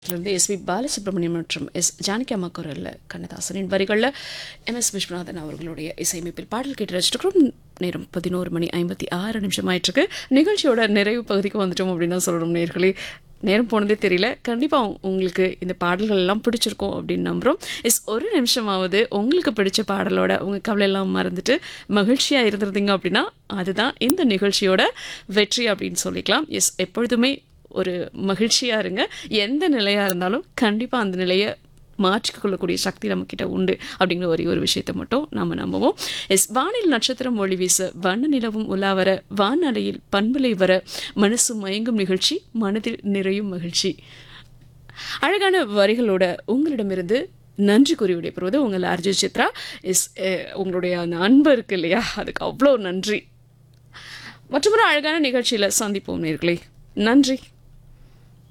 இருந்து S B Balasubramaniam மற்றும் S Janaki அம்மா குரலில் கண்ணதாசனின் வரிகளில் எம் எஸ் விஸ்வநாதன் அவர்களுடைய இசையமைப்பில் பாடல் கேட்டு ரசிச்சிருக்கிறோம் நேரம் பதினோரு மணி ஐம்பத்தி ஆறு நிமிஷம் ஆயிட்டிருக்கு நிகழ்ச்சியோட நிறைவு பகுதிக்கு வந்துட்டோம் அப்படின்னு தான் சொல்லணும் நேர்களே நேரம் போனதே தெரியல கண்டிப்பாக உங்களுக்கு இந்த பாடல்கள் எல்லாம் பிடிச்சிருக்கும் அப்படின்னு நம்புகிறோம் எஸ் ஒரு நிமிஷமாவது உங்களுக்கு பிடிச்ச பாடலோட உங்கள் கவலை எல்லாம் மறந்துட்டு மகிழ்ச்சியாக இருந்திருந்தீங்க அப்படின்னா அதுதான் இந்த நிகழ்ச்சியோட வெற்றி அப்படின்னு சொல்லிக்கலாம் எஸ் எப்பொழுதுமே ஒரு மகிழ்ச்சியாக இருங்க எந்த நிலையாக இருந்தாலும் கண்டிப்பாக அந்த நிலையை மாற்றிக்கொள்ளக்கூடிய சக்தி நம்மக்கிட்ட உண்டு அப்படிங்கிற ஒரே ஒரு விஷயத்தை மட்டும் நம்ம நம்புவோம் எஸ் வானில் நட்சத்திரம் ஒளி வீச வண்ண நிலவும் உலா வர வானலையில் பண்பலை வர மனசு மயங்கும் நிகழ்ச்சி மனதில் நிறையும் மகிழ்ச்சி அழகான வரிகளோட உங்களிடமிருந்து நன்றி கூறி விடைபெறுவது உங்கள் அர்ஜுன் சித்ரா எஸ் உங்களுடைய அந்த அன்பு இருக்கு இல்லையா அதுக்கு அவ்வளோ நன்றி மற்றொரு அழகான நிகழ்ச்சியில் சந்திப்போம் நேர்களே நன்றி